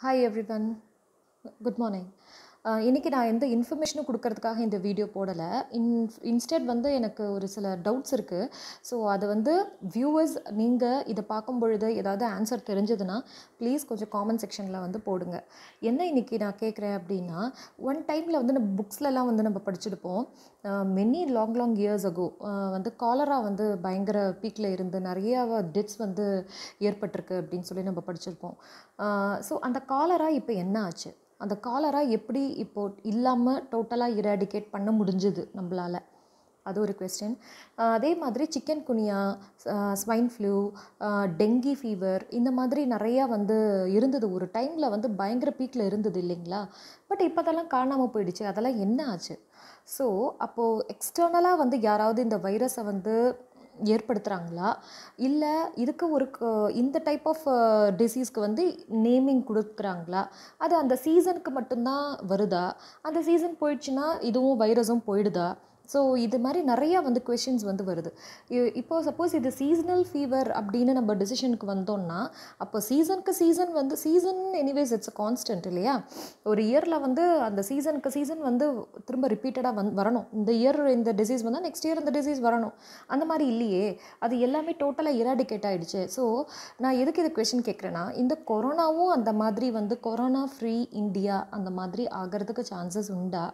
hi everyone good morning இன்றைக்கி நான் எந்த இன்ஃபர்மேஷனும் கொடுக்கறதுக்காக இந்த வீடியோ போடலை இன் இன்ஸ்டெட் வந்து எனக்கு ஒரு சில டவுட்ஸ் இருக்குது ஸோ அது வந்து வியூவர்ஸ் நீங்கள் இதை பார்க்கும் பொழுது ஏதாவது ஆன்சர் தெரிஞ்சதுன்னா ப்ளீஸ் கொஞ்சம் காமெண்ட் செக்ஷனில் வந்து போடுங்க என்ன இன்றைக்கி நான் கேட்குறேன் அப்படின்னா ஒன் டைமில் வந்து நம்ம புக்ஸ்லலாம் வந்து நம்ம படிச்சிருப்போம் many long long years ago வந்து காலரா வந்து பயங்கர பீக்கில் இருந்து நிறைய டெத்ஸ் வந்து ஏற்பட்டிருக்கு அப்படின்னு சொல்லி நம்ம படிச்சிருப்போம் ஸோ அந்த காலரா இப்போ என்ன ஆச்சு அந்த காலரா எப்படி இப்போ இல்லாமல் டோட்டலாக இராடிகேட் பண்ண முடிஞ்சுது நம்மளால் அது ஒரு கொஸ்டின் அதே மாதிரி chikungunya swine flu dengue fever இந்த மாதிரி நிறையா வந்து இருந்தது ஒரு டைமில் வந்து பயங்கர பீக்கில் இருந்தது இல்லைங்களா பட் இப்போ அதெல்லாம் காணாமல் போயிடுச்சு அதெல்லாம் என்ன ஆச்சு ஸோ அப்போது எக்ஸ்டர்னலாக வந்து யாராவது இந்த வைரஸை வந்து ஏற்படுத்துகிறாங்களா இல்லை இதுக்கு ஒரு இந்த டைப் ஆஃப் டிசீஸ்க்கு வந்து நேமிங் கொடுக்குறாங்களா அது அந்த சீசனுக்கு மட்டும்தான் வருதா அந்த சீசன் போயிடுச்சுன்னா இதுவும் வைரஸும் போயிடுதா ஸோ இது மாதிரி நிறையா வந்து கொஷின்ஸ் வந்து வருது இப்போ சப்போஸ் இது சீசனல் ஃபீவர் அப்படின்னு நம்ம டிசிஷனுக்கு வந்தோம்னா அப்போ சீசனுக்கு சீசன் வந்து season anyways it's a constant இல்லையா ஒரு இயரில் வந்து அந்த சீசனுக்கு சீசன் வந்து திரும்ப ரிப்பீட்டடாக வந் வரணும் இந்த இயர் இந்த டிசீஸ் வந்தால் நெக்ஸ்ட் இயர் இந்த டிசீஸ் வரணும் அந்த மாதிரி இல்லையே அது எல்லாமே டோட்டலாக இராடிகேட் ஆகிடுச்சு ஸோ நான் எதுக்கு இது கொஷின் கேட்குறேன்னா இந்த கொரோனாவும் அந்த மாதிரி வந்து கொரோனா ஃப்ரீ இந்தியா அந்த மாதிரி ஆகிறதுக்கு சான்சஸ் உண்டா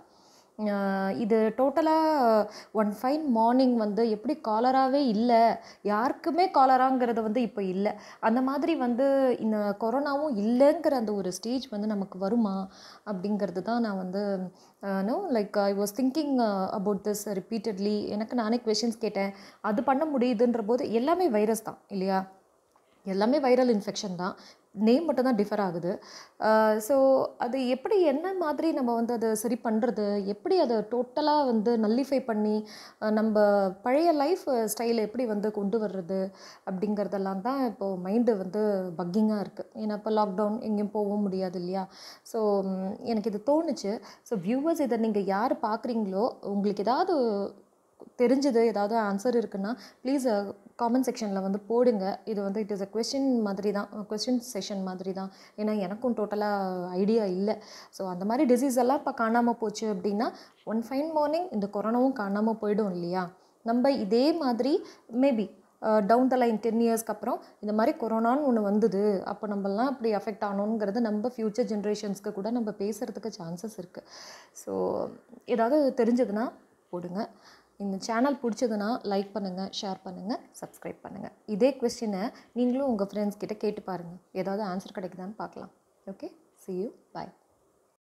இது டோட்டலாக ஒன் ஃபைன் மார்னிங் வந்து எப்படி காலராகவே இல்லை யாருக்குமே காலராங்கிறது வந்து இப்போ இல்லை அந்த மாதிரி வந்து இந்த கொரோனாவும் இல்லைங்கிற அந்த ஒரு ஸ்டேஜ் வந்து நமக்கு வருமா அப்படிங்கிறது தான் நான் வந்து no like I was thinking about this repeatedly எனக்கு நானே கொஷின்ஸ் கேட்டேன் அது பண்ண முடியுதுன்ற போது எல்லாமே வைரஸ் தான் இல்லையா எல்லாமே வைரல் இன்ஃபெக்ஷன் தான் நேம் மட்டும் தான் டிஃபர் ஆகுது ஸோ அது எப்படி என்ன மாதிரி நம்ம வந்து அதை சரி பண்ணுறது எப்படி அதை டோட்டலாக வந்து நல்லிஃபை பண்ணி நம்ம பழைய லைஃப் ஸ்டைலை எப்படி வந்து கொண்டு வர்றது அப்படிங்கிறதெல்லாம் தான் இப்போது மைண்டு வந்து பக்கிங்காக இருக்குது ஏன்னா இப்போ லாக்டவுன் எங்கேயும் போகவும் முடியாது இல்லையா ஸோ எனக்கு இது தோணுச்சு ஸோ வியூவர்ஸ் இதை நீங்கள் யார் பார்க்குறீங்களோ உங்களுக்கு ஏதாவது தெரிஞ்சது ஏதாவது ஆன்சர் இருக்குன்னா ப்ளீஸ் காமெண்ட் செக்ஷனில் வந்து போடுங்க இது வந்து இட் இஸ் அ கொஸ்டின் மாதிரி தான் கொஸ்டின் செஷன் மாதிரி தான் ஏன்னா எனக்கும் டோட்டலாக ஐடியா இல்லை ஸோ அந்த மாதிரி டிசீஸ் எல்லாம் இப்போ காணாமல் போச்சு அப்படின்னா ஒன் ஃபைன் மார்னிங் இந்த கொரோனாவும் காணாமல் போயிடும் இல்லையா நம்ம இதே மாதிரி maybe down the line ten இயர்ஸ்க்கு அப்புறம் இந்த மாதிரி கொரோனான்னு ஒன்று வந்தது அப்போ நம்மலாம் அப்படி அஃபெக்ட் ஆனோங்கிறது நம்ம ஃப்யூச்சர் ஜென்ரேஷன்ஸ்க்கு கூட நம்ம பேசுகிறதுக்கு சான்சஸ் இருக்குது ஸோ ஏதாவது தெரிஞ்சதுன்னா போடுங்க இந்த சேனல் பிடிச்சதுன்னா லைக் பண்ணுங்கள் ஷேர் பண்ணுங்கள் சப்ஸ்கிரைப் பண்ணுங்கள் இதே கொஸ்டினை நீங்களும் உங்கள் ஃப்ரெண்ட்ஸ் கிட்ட கேட்டு பாருங்கள் ஏதாவது ஆன்சர் கிடைக்குதான்னு பார்க்கலாம் ஓகே சி யூ பாய்